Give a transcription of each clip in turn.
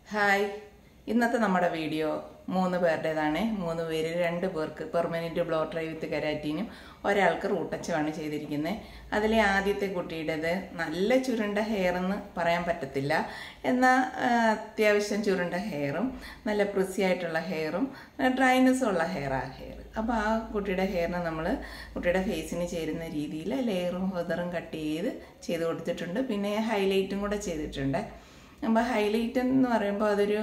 hi ഇന്നത്തെ നമ്മുടെ video മൂന്ന് പേരുടേതാണ് മൂന്ന് പേര് രണ്ട് പേർക്ക് പെർമനൻറ്റ് ബ്ലോ ഡ്രൈ വിത്ത് കരാറ്റീനും ഒരാൾക്ക് റൂട്ടച്ചുമാണ് ചെയ്തിരിക്കുന്നത് അതിലെ ആദ്യത്തെ കുട്ടിയുടേത് നല്ല ചുരുണ്ട ഹെയർ എന്ന് പറയാൻ പറ്റത്തില്ല എന്നാൽ ആ, അത്യാവശ്യം ചുരുണ്ട ഹെയറും നല്ല പ്രിസി ആയിട്ടുള്ള ഹെയറും ഡ്രൈനെസ്സും ഉള്ള ഹെയർ ആ ഹെയർ അപ്പോൾ ആ കുട്ടിയുടെ ഹെയറിന് നമ്മൾ കുട്ടിയുടെ ഫേസിന് ചേരുന്ന രീതിയിൽ ലെയറും ഫെതറും കട്ട് ചെയ്ത് ചെയ്ത് കൊടുത്തിട്ടുണ്ട് പിന്നെ ഹൈലൈറ്റും കൂടെ ചെയ്തിട്ടുണ്ട് അപ്പോൾ ഹൈലൈറ്റ് എന്ന് പറയുമ്പോൾ അതൊരു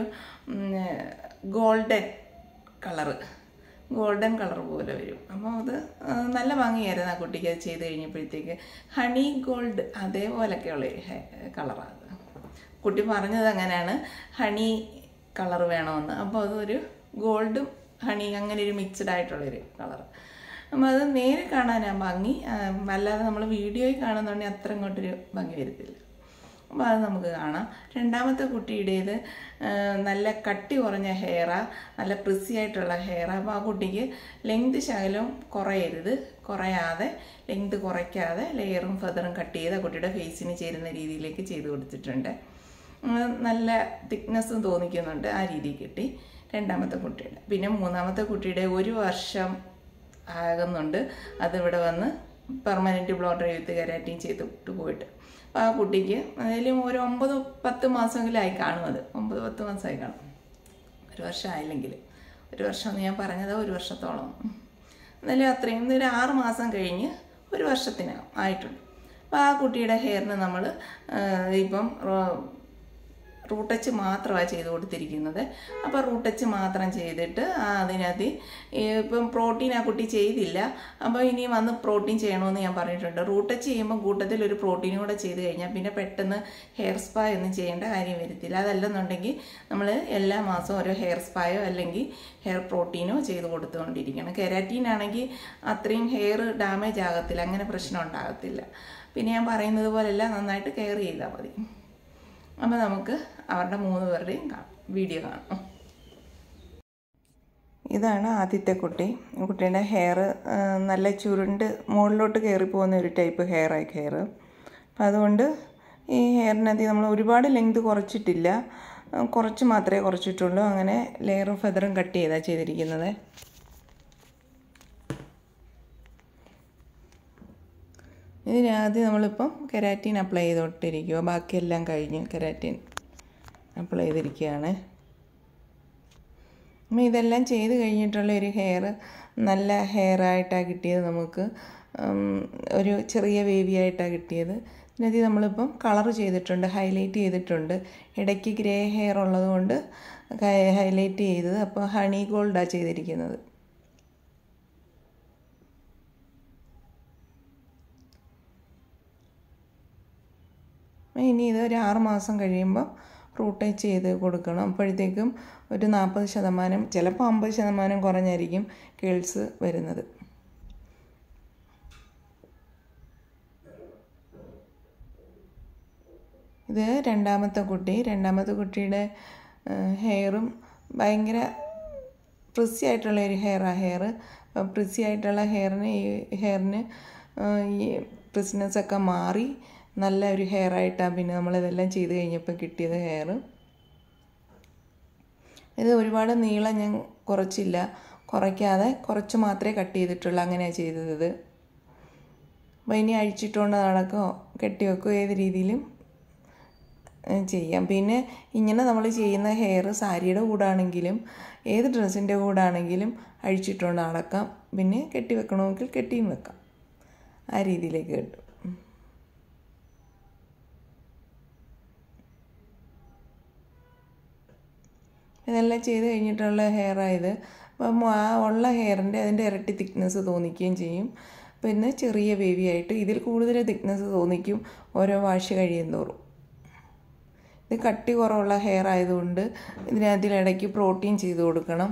ഗോൾഡൻ കളറ് ഗോൾഡൻ കളർ പോലെ വരും അപ്പോൾ അത് ആ, നല്ല ഭംഗിയായിരുന്നു ആ കുട്ടിക്ക് അത് ചെയ്ത് കഴിഞ്ഞപ്പോഴത്തേക്ക് ഹണി ഗോൾഡ് അതേപോലൊക്കെയുള്ള ഒരു കളറാണ് അത് കുട്ടി പറഞ്ഞത് അങ്ങനെയാണ് ഹണി കളർ വേണമെന്ന് അപ്പോൾ അതൊരു ഗോൾഡും ഹണി അങ്ങനെ ഒരു മിക്സ്ഡ് ആയിട്ടുള്ളൊരു കളർ അപ്പോൾ അത് നേരെ കാണാനാ ഭംഗി ആ, അല്ലാതെ നമ്മൾ വീഡിയോയിൽ കാണുന്നുണ്ടെങ്കിൽ അത്ര ഇങ്ങോട്ടൊരു ഭംഗി വരത്തില്ല അപ്പോൾ അത് നമുക്ക് കാണാം രണ്ടാമത്തെ കുട്ടിയുടേത് ആ, നല്ല കട്ടി കുറഞ്ഞ ഹെയറാ നല്ല പ്രിസി ആയിട്ടുള്ള ഹെയറാ അപ്പോൾ ആ കുട്ടിക്ക് ലെങ്ത് ശകലവും കുറയരുത് കുറയാതെ ലെങ്ത് കുറയ്ക്കാതെ ലെയറും ഫെതറും കട്ട് ചെയ്ത് ആ കുട്ടിയുടെ ഫേസിന് ചേരുന്ന രീതിയിലേക്ക് ചെയ്ത് കൊടുത്തിട്ടുണ്ട് ഉം, നല്ല തിക്നെസ്സും തോന്നിക്കുന്നുണ്ട് ആ രീതിയിൽ കിട്ടി രണ്ടാമത്തെ കുട്ടിയുടെ പിന്നെ മൂന്നാമത്തെ കുട്ടിയുടെ ഒരു വർഷം ആകുന്നുണ്ട് അതിവിടെ വന്ന് പെർമനൻറ്റ് ബ്ലോഡർ എഴുത്ത് കരാറ്റീൻ ചെയ്തിട്ട് പോയിട്ട് അപ്പോൾ ആ കുട്ടിക്ക് അതിലും ഒരു ഒമ്പത് പത്ത് മാസമെങ്കിലും ആയി കാണും അത് ഒമ്പത് പത്ത് മാസമായി കാണും ഒരു വർഷം ആയില്ലെങ്കിൽ ഒരു വർഷം എന്ന് ഞാൻ പറഞ്ഞത് ഒരു വർഷത്തോളം എന്നാലും അത്രയും ഒരു ആറ് മാസം കഴിഞ്ഞ് ഒരു വർഷത്തിന് ആയിട്ടുണ്ട് അപ്പോൾ ആ കുട്ടിയുടെ ഹെയറിന് നമ്മൾ ഇപ്പം റോ- റൂട്ടച്ച് മാത്രമാണ് ചെയ്ത് കൊടുത്തിരിക്കുന്നത് അപ്പോൾ റൂട്ടച്ച് മാത്രം ചെയ്തിട്ട് ആ അതിനകത്ത് ഈ ഇപ്പം പ്രോട്ടീൻ ആ കുട്ടി ചെയ്തില്ല അപ്പോൾ ഇനി വന്ന് പ്രോട്ടീൻ ചെയ്യണമെന്ന് ഞാൻ പറഞ്ഞിട്ടുണ്ട് റൂട്ടച്ച് ചെയ്യുമ്പോൾ കൂട്ടത്തിൽ ഒരു പ്രോട്ടീനും കൂടെ ചെയ്ത് കഴിഞ്ഞാൽ പിന്നെ പെട്ടെന്ന് ഹെയർ സ്പാ ഒന്നും ചെയ്യേണ്ട കാര്യം വരത്തില്ല അതല്ലെന്നുണ്ടെങ്കിൽ നമ്മൾ എല്ലാ മാസവും ഓരോ ഹെയർ സ്പായോ അല്ലെങ്കിൽ ഹെയർ പ്രോട്ടീനോ ചെയ്ത് കൊടുത്തുകൊണ്ടിരിക്കണം കെരാറ്റീൻ ആണെങ്കിൽ അത്രയും ഹെയർ ഡാമേജ് ആകത്തില്ല അങ്ങനെ പ്രശ്നം ഉണ്ടാകത്തില്ല പിന്നെ ഞാൻ പറയുന്നത് പോലെല്ല നന്നായിട്ട് കെയർ ചെയ്താൽ മതി അപ്പോൾ നമുക്ക് അവരുടെ മൂന്ന് പേരുടെയും കാണാം വീഡിയോ കാണാം ഇതാണ് ആദ്യത്തെ കുട്ടി കുട്ടിയുടെ ഹെയർ നല്ല ചുരുണ്ട് മുകളിലോട്ട് കയറി പോകുന്ന ഒരു ടൈപ്പ് ഹെയർ ആയി ഹെയർ അപ്പം അതുകൊണ്ട് ഈ ഹെയറിനകത്ത് നമ്മൾ ഒരുപാട് ലെങ്ത് കുറച്ചിട്ടില്ല ആ, കുറച്ച് മാത്രമേ കുറച്ചിട്ടുള്ളൂ അങ്ങനെ ലെയറും ഫെതറും കട്ട് ചെയ്താണ് ചെയ്തിരിക്കുന്നത് ഇതിനാദ്യം നമ്മളിപ്പം കെരാറ്റിൻ അപ്ലൈ ചെയ്തോട്ടിരിക്കുക ബാക്കിയെല്ലാം കഴിഞ്ഞ് കെരാറ്റിൻ അപ്ലൈ ചെയ്തിരിക്കുകയാണ് അപ്പം ഇതെല്ലാം ചെയ്ത് കഴിഞ്ഞിട്ടുള്ള ഒരു ഹെയർ നല്ല ഹെയർ ആയിട്ടാണ് കിട്ടിയത് നമുക്ക് ഉം, ഒരു ചെറിയ വേവി ആയിട്ടാണ് കിട്ടിയത് ഇതിനകത്ത് നമ്മളിപ്പം കളർ ചെയ്തിട്ടുണ്ട് ഹൈലൈറ്റ് ചെയ്തിട്ടുണ്ട് ഇടയ്ക്ക് ഗ്രേ ഹെയർ ഉള്ളത് കൊണ്ട് ഹൈലൈറ്റ് ചെയ്തത് അപ്പോൾ ഹണി ഗോൾഡാണ് ചെയ്തിരിക്കുന്നത് ഇനി ഇത് ഒരു ആറ് മാസം കഴിയുമ്പോൾ റൂട്ടേജ് ചെയ്ത് കൊടുക്കണം അപ്പോഴത്തേക്കും ഒരു നാൽപ്പത് ശതമാനം ചിലപ്പോൾ അമ്പത് ശതമാനം കുറഞ്ഞായിരിക്കും കേൾസ് വരുന്നത് ഇത് രണ്ടാമത്തെ കുട്ടി രണ്ടാമത്തെ കുട്ടിയുടെ ഹെയറും ഭയങ്കര പ്രിസി ആയിട്ടുള്ള ഒരു ഹെയറാണ് ഹെയർ പ്രിസി ആയിട്ടുള്ള ഹെയറിന് ഈ ഹെയറിന് ഈ പ്രിസിനെസ് ഒക്കെ മാറി നല്ല ഒരു ഹെയർ ആയിട്ടാണ് പിന്നെ നമ്മളിതെല്ലാം ചെയ്ത് കഴിഞ്ഞപ്പോൾ കിട്ടിയത് ഹെയർ ഇത് ഒരുപാട് നീളം ഞാൻ കുറച്ചില്ല കുറയ്ക്കാതെ കുറച്ച് മാത്രമേ കട്ട് ചെയ്തിട്ടുള്ളൂ അങ്ങനെയാണ് ചെയ്തത് ഇത് അപ്പോൾ ഇനി അഴിച്ചിട്ടുകൊണ്ട് നടക്കുകയോ കെട്ടിവെക്കുകയോ ഏത് രീതിയിലും ഏ, ചെയ്യാം പിന്നെ ഇങ്ങനെ നമ്മൾ ചെയ്യുന്ന ഹെയർ സാരിയുടെ കൂടാണെങ്കിലും ഏത് ഡ്രസ്സിൻ്റെ കൂടാണെങ്കിലും അഴിച്ചിട്ടുകൊണ്ട് നടക്കാം പിന്നെ കെട്ടി വെക്കണമെങ്കിൽ കെട്ടിയും വെക്കാം ആ രീതിയിലേക്ക് കിട്ടും ഇതെല്ലാം ചെയ്ത് കഴിഞ്ഞിട്ടുള്ള ഹെയറായത് അപ്പം ആ ഉള്ള ഹെയറിൻ്റെ അതിൻ്റെ ഇരട്ടി തിക്നെസ് തോന്നിക്കുകയും ചെയ്യും പിന്നെ ചെറിയ വേവി ആയിട്ട് ഇതിൽ കൂടുതൽ തിക്നെസ് തോന്നിക്കും ഓരോ വാഷ് കഴിയും തോറും ഇത് കട്ടി കുറവുള്ള ഹെയർ ആയതുകൊണ്ട് ഇതിനകത്തിൽ ഇടയ്ക്ക് പ്രോട്ടീൻ ചെയ്ത് കൊടുക്കണം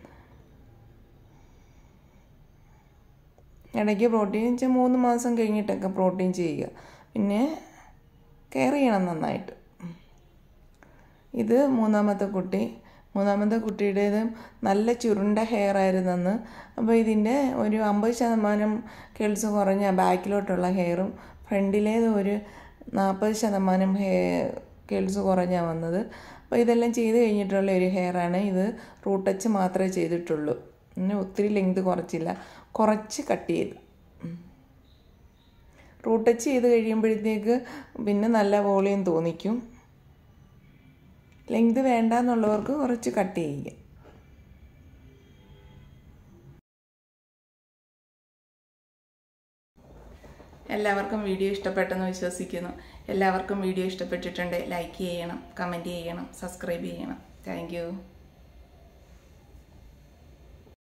ഇടയ്ക്ക് പ്രോട്ടീൻ വെച്ചാൽ മൂന്ന് മാസം കഴിഞ്ഞിട്ടൊക്കെ പ്രോട്ടീൻ ചെയ്യുക പിന്നെ കെയർ ചെയ്യണം നന്നായിട്ട് ഇത് മൂന്നാമത്തെ കുട്ടി മൂന്നാമത്തെ കുട്ടിയുടേത് നല്ല ചുരുണ്ട ഹെയർ ആയിരുന്നെന്ന് അപ്പോൾ ഇതിൻ്റെ ഒരു അമ്പത് ശതമാനം കേൾസ് കുറഞ്ഞ ബാക്കിലോട്ടുള്ള ഹെയറും ഫ്രണ്ടിലേത് ഒരു നാൽപ്പത് ശതമാനം ഹെയർ കേൾസ് കുറഞ്ഞാണ് വന്നത് അപ്പോൾ ഇതെല്ലാം ചെയ്ത് കഴിഞ്ഞിട്ടുള്ള ഒരു ഹെയറാണ് ഇത് റൂട്ട് ടച്ച് മാത്രമേ ചെയ്തിട്ടുള്ളൂ പിന്നെ ഒത്തിരി ലെങ്ത് കുറച്ചില്ല കുറച്ച് കട്ട് ചെയ്ത് റൂട്ട് ടച്ച് ചെയ്ത് കഴിയുമ്പോഴത്തേക്ക് പിന്നെ നല്ല വോളിയം തോന്നിക്കും ലെങ്ത് വേണ്ട എന്നുള്ളവർക്ക് കുറച്ച് കട്ട് ചെയ്യുക എല്ലാവർക്കും വീഡിയോ ഇഷ്ടപ്പെട്ടെന്ന് വിശ്വസിക്കുന്നു എല്ലാവർക്കും വീഡിയോ ഇഷ്ടപ്പെട്ടിട്ടുണ്ടെങ്കിൽ ലൈക്ക് ചെയ്യണം കമൻറ്റ് ചെയ്യണം സബ്സ്ക്രൈബ് ചെയ്യണം താങ്ക്